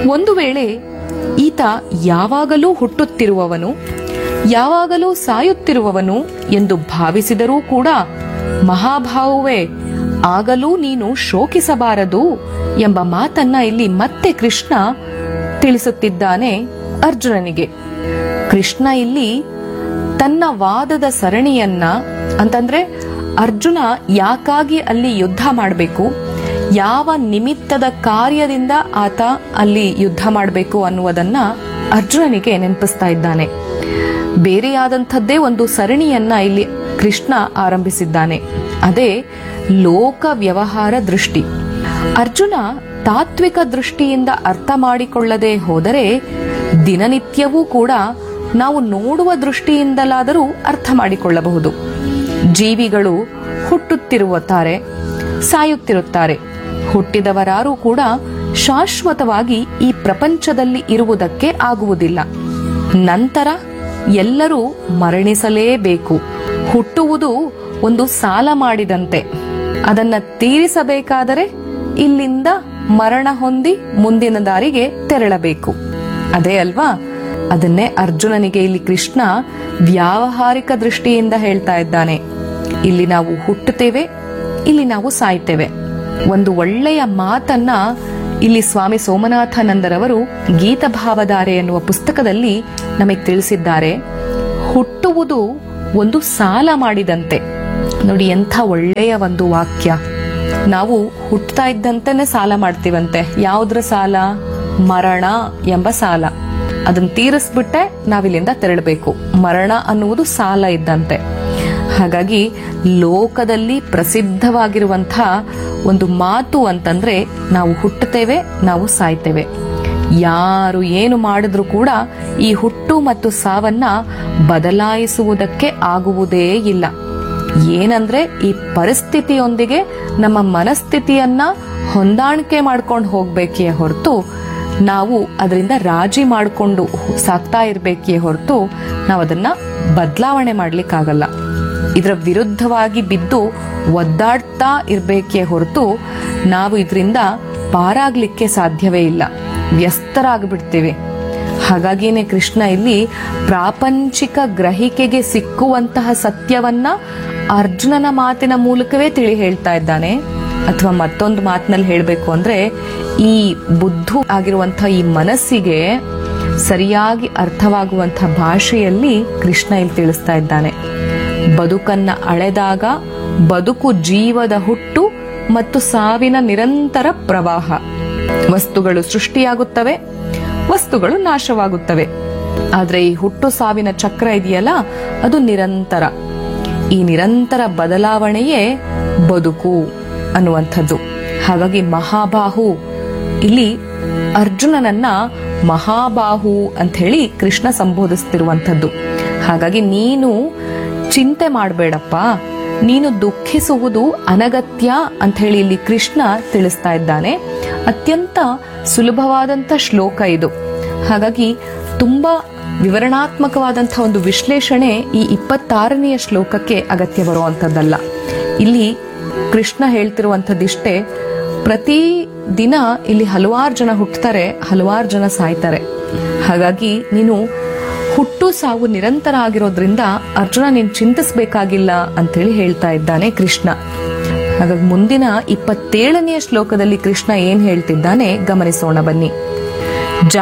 ಒಂದು ವೇಳೆ ಈತ ಯಾವಾಗಲೂ ಹುಟ್ಟುತ್ತಿರುವವನು ಯಾವಾಗಲೂ ಸಾಯುತ್ತಿರುವವನು ಎಂದು ಭಾವಿಸಿದರೂ ಕೂಡ ಮಹಾಭಾವವೇ ಆಗಲೂ ನೀನು ಶೋಕಿಸಬಾರದು ಎಂಬ ಮಾತನ್ನ ಇಲ್ಲಿ ಮತ್ತೆ ಕೃಷ್ಣ ತಿಳಿಸುತ್ತಿದ್ದಾನೆ ಅರ್ಜುನನಿಗೆ ಕೃಷ್ಣ ಇಲ್ಲಿ ತನ್ನ ವಾದದ ಸರಣಿಯನ್ನ ಅಂತಂದ್ರೆ ಅರ್ಜುನ ಯಾಕಾಗಿ ಅಲ್ಲಿ ಯುದ್ಧ ಮಾಡಬೇಕು ಯಾವ ನಿಮಿತ್ತದ ಕಾರ್ಯದಿಂದ ಆತ ಅಲ್ಲಿ ಯುದ್ಧ ಮಾಡಬೇಕು ಅನ್ನುವುದನ್ನ ಅರ್ಜುನನಿಗೆ ನೆನಪಿಸ್ತಾ ಇದ್ದಾನೆ ಬೇರೆಯಾದಂಥದ್ದೇ ಒಂದು ಸರಣಿಯನ್ನ ಇಲ್ಲಿ ಕೃಷ್ಣ ಆರಂಭಿಸಿದ್ದಾನೆ ಅದೇ ಲೋಕ ವ್ಯವಹಾರ ದೃಷ್ಟಿ ಅರ್ಜುನ ತಾತ್ವಿಕ ದೃಷ್ಟಿಯಿಂದ ಅರ್ಥ ಮಾಡಿಕೊಳ್ಳದೆ ಹೋದರೆ ದಿನನಿತ್ಯವೂ ಕೂಡ ನಾವು ನೋಡುವ ದೃಷ್ಟಿಯಿಂದಲಾದರೂ ಅರ್ಥ ಮಾಡಿಕೊಳ್ಳಬಹುದು ಜೀವಿಗಳು ಹುಟ್ಟುತ್ತಿರುತ್ತಾರೆ ಸಾಯುತ್ತಿರುತ್ತಾರೆ ಹುಟ್ಟಿದವರಾರೂ ಕೂಡ ಶಾಶ್ವತವಾಗಿ ಈ ಪ್ರಪಂಚದಲ್ಲಿ ಇರುವುದಕ್ಕೆ ಆಗುವುದಿಲ್ಲ ನಂತರ ಎಲ್ಲರೂ ಮರಣಿಸಲೇಬೇಕು ಹುಟ್ಟುವುದು ಒಂದು ಸಾಲ ಮಾಡಿದಂತೆ ಅದನ್ನ ತೀರಿಸಬೇಕಾದರೆ ಇಲ್ಲಿಂದ ಮರಣ ಹೊಂದಿ ಮುಂದಿನ ದಾರಿಗೆ ತೆರಳಬೇಕು ಅದೇ ಅಲ್ವಾ ಅದನ್ನೇ ಅರ್ಜುನನಿಗೆ ಇಲ್ಲಿ ಕೃಷ್ಣ ವ್ಯಾವಹಾರಿಕ ದೃಷ್ಟಿಯಿಂದ ಹೇಳ್ತಾ ಇದ್ದಾನೆ ಇಲ್ಲಿ ನಾವು ಹುಟ್ಟುತ್ತೇವೆ ಇಲ್ಲಿ ನಾವು ಸಾಯ್ತೇವೆ ಒಂದು ಒಳ್ಳೆಯ ಮಾತನ್ನ ಇಲ್ಲಿ ಸ್ವಾಮಿ ಸೋಮನಾಥಾನಂದರವರು ಗೀತಭಾವಧಾರೆ ಎನ್ನುವ ಪುಸ್ತಕದಲ್ಲಿ ನಮಗೆ ತಿಳಿಸಿದ್ದಾರೆ ಹುಟ್ಟುವುದು ಒಂದು ಸಾಲ ಮಾಡಿದಂತೆ ನೋಡಿ ಎಂಥ ಒಳ್ಳೆಯ ಒಂದು ವಾಕ್ಯ ನಾವು ಹುಟ್ಟತಾ ಇದ್ದಂತೆನೆ ಸಾಲ ಮಾಡ್ತೀವಂತೆ ಯಾವುದ್ರ ಸಾಲ ಮರಣ ಎಂಬ ಸಾಲ ಅದನ್ನ ತೀರಿಸ್ಬಿಟ್ಟೆ ನಾವಿಲ್ಲಿಂದ ತೆರಳಬೇಕು ಮರಣ ಅನ್ನುವುದು ಸಾಲ ಇದ್ದಂತೆ ಹಾಗಾಗಿ ಲೋಕದಲ್ಲಿ ಪ್ರಸಿದ್ಧವಾಗಿರುವಂತಹ ಒಂದು ಮಾತು ಅಂತಂದ್ರೆ ನಾವು ಹುಟ್ಟುತ್ತೇವೆ ನಾವು ಸಾಯ್ತೇವೆ ಯಾರು ಏನು ಮಾಡಿದ್ರೂ ಕೂಡ ಈ ಹುಟ್ಟು ಮತ್ತು ಸಾವನ್ನ ಬದಲಾಯಿಸುವುದಕ್ಕೆ ಆಗುವುದೇ ಇಲ್ಲ ಏನಂದ್ರೆ ಈ ಪರಿಸ್ಥಿತಿಯೊಂದಿಗೆ ನಮ್ಮ ಮನಸ್ಥಿತಿಯನ್ನ ಹೊಂದಾಣಿಕೆ ಮಾಡ್ಕೊಂಡು ಹೋಗ್ಬೇಕೇ ಹೊರತು ನಾವು ಅದರಿಂದ ರಾಜಿ ಮಾಡಿಕೊಂಡು ಸಾಕ್ತಾ ಇರ್ಬೇಕೇ ಹೊರತು ನಾವು ಅದನ್ನ ಬದಲಾವಣೆ ಮಾಡ್ಲಿಕ್ಕಾಗಲ್ಲ ಇದರ ವಿರುದ್ಧವಾಗಿ ಬಿದ್ದು ಒದ್ದಾಡ್ತಾ ಇರ್ಬೇಕೇ ಹೊರತು ನಾವು ಇದರಿಂದ ಪಾರಾಗ್ಲಿಕ್ಕೆ ಸಾಧ್ಯವೇ ಇಲ್ಲ ವ್ಯಸ್ತರಾಗ್ಬಿಡ್ತೀವಿ ಹಾಗಾಗಿನೇ ಕೃಷ್ಣ ಇಲ್ಲಿ ಪ್ರಾಪಂಚಿಕ ಗ್ರಹಿಕೆಗೆ ಸಿಕ್ಕುವಂತಹ ಸತ್ಯವನ್ನ ಅರ್ಜುನನ ಮಾತಿನ ಮೂಲಕವೇ ತಿಳಿ ಹೇಳ್ತಾ ಇದ್ದಾನೆ ಅಥವಾ ಮತ್ತೊಂದು ಮಾತಿನಲ್ಲಿ ಹೇಳಬೇಕು ಅಂದ್ರೆ ಈ ಬುದ್ಧು ಆಗಿರುವಂತಹ ಈ ಮನಸ್ಸಿಗೆ ಸರಿಯಾಗಿ ಅರ್ಥವಾಗುವಂತಹ ಭಾಷೆಯಲ್ಲಿ ಕೃಷ್ಣ ಇಲ್ಲಿ ತಿಳಿಸ್ತಾ ಇದ್ದಾನೆ ಬದುಕನ್ನ ಅಳೆದಾಗ ಬದುಕು ಜೀವದ ಹುಟ್ಟು ಮತ್ತು ಸಾವಿನ ನಿರಂತರ ಪ್ರವಾಹ ವಸ್ತುಗಳು ಸೃಷ್ಟಿಯಾಗುತ್ತವೆ ವಸ್ತುಗಳು ನಾಶವಾಗುತ್ತವೆ ಆದ್ರೆ ಈ ಹುಟ್ಟು ಸಾವಿನ ಚಕ್ರ ಇದೆಯಲ್ಲ ಅದು ನಿರಂತರ ಈ ನಿರಂತರ ಬದಲಾವಣೆಯೇ ಬದುಕು ಅನ್ನುವಂಥದ್ದು ಹಾಗಾಗಿ ಮಹಾಬಾಹು ಇಲ್ಲಿ ಅರ್ಜುನನನ್ನ ಮಹಾಬಾಹು ಅಂತ ಹೇಳಿ ಕೃಷ್ಣ ಸಂಬೋಧಿಸ್ತಿರುವಂಥದ್ದು ಹಾಗಾಗಿ ನೀನು ಚಿಂತೆ ಮಾಡಬೇಡಪ್ಪ ನೀನು ದುಃಖಿಸುವುದು ಅನಗತ್ಯ ಅಂತ ಹೇಳಿ ಇಲ್ಲಿ ಕೃಷ್ಣ ತಿಳಿಸ್ತಾ ಇದ್ದಾನೆ ಅತ್ಯಂತ ಸುಲಭವಾದಂತ ಶ್ಲೋಕ ಇದು ಹಾಗಾಗಿ ತುಂಬಾ ವಿವರಣಾತ್ಮಕವಾದಂತಹ ಒಂದು ವಿಶ್ಲೇಷಣೆ ಈ ಇಪ್ಪತ್ತಾರನೆಯ ಶ್ಲೋಕಕ್ಕೆ ಅಗತ್ಯ ಬರುವಂತದ್ದಲ್ಲ ಇಲ್ಲಿ ಕೃಷ್ಣ ಹೇಳ್ತಿರುವಂತದ್ದಿಷ್ಟೇ ಪ್ರತಿ ದಿನ ಇಲ್ಲಿ ಹಲವಾರು ಜನ ಹುಟ್ಟುತ್ತಾರೆ ಹಲವಾರು ಜನ ಸಾಯ್ತಾರೆ ಹಾಗಾಗಿ ನೀನು ಹುಟ್ಟು ಸಾವು ನಿರಂತರ ಆಗಿರೋದ್ರಿಂದ ಅರ್ಜುನ ನೀನ್ ಚಿಂತಿಸಬೇಕಾಗಿಲ್ಲ ಅಂತೇಳಿ ಹೇಳ್ತಾ ಇದ್ದಾನೆ ಕೃಷ್ಣ ಹಾಗಾಗಿ ಮುಂದಿನ ಇಪ್ಪತ್ತೇಳನೆಯ ಶ್ಲೋಕದಲ್ಲಿ ಕೃಷ್ಣ ಏನ್ ಹೇಳ್ತಿದ್ದಾನೆ ಗಮನಿಸೋಣ ಬನ್ನಿ